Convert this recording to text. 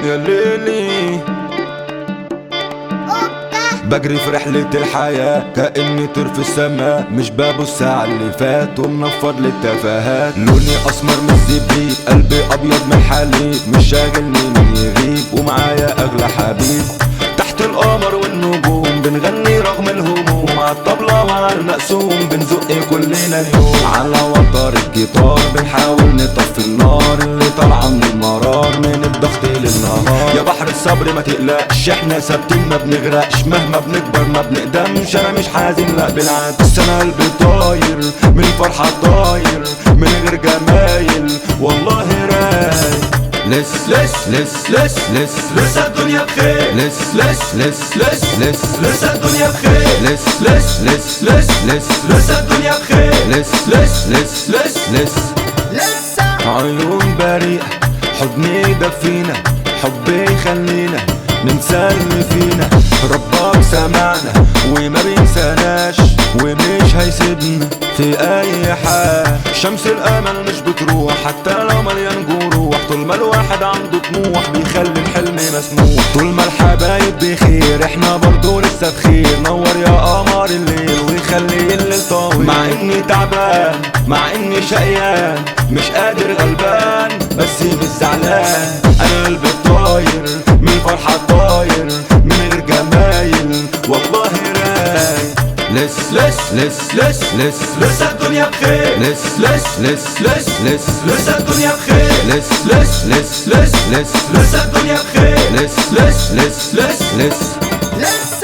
يا ليلي بجري في رحلة الحياة كأني طير في السماء مش ببص على اللي فات ومنفض للتفاهات لوني أسمر من الزبيب قلبي أبيض من الحليب مش شاغلني مين يغيب ومعايا أغلى حبيب تحت القمر والنجوم بنغني رغم الهموم على الطبلة وعلى المقسوم بنزق كلنا اليوم على وتر الجيتار بنحاول نطفي النار اللي طالعة من المرار من الضغط للنهار يا بحر الصبر ما تقلقش احنا ثابتين ما بنغرقش مهما بنكبر ما بنقدمش انا مش حازم لا بالعكس انا قلبي طاير من الفرحة طاير من غير جمايل والله رايق لس لس لس لس لس لسه الدنيا بخير لس لس لس لس لس لسه الدنيا بخير لس لس لس لس لس لسه الدنيا بخير لس لس لس لس لس عيون بريئة حضني يدفينا حبي يخلينا ننسى اللي فينا ربك سمعنا وما بينساناش ومش هيسيبنا في اي حال شمس الامل مش بتروح حتى لو مليان جروح طول ما الواحد عنده طموح بيخلي الحلم مسموح طول ما الحبايب بخير احنا برضو لسه بخير نور يا قمر الليل ويخلي الليل طويل مع اني تعبان مع اني شقيان مش قادر غلبان بس مش زعلان انا قلبي طاير من الفرحة طاير من غير جمايل والله رايق لس لس لس لس لس لسه الدنيا بخير لس لس لس لس لس لسه الدنيا بخير لس لس لس لس لس لسه الدنيا بخير لس لس لس لس لس لسه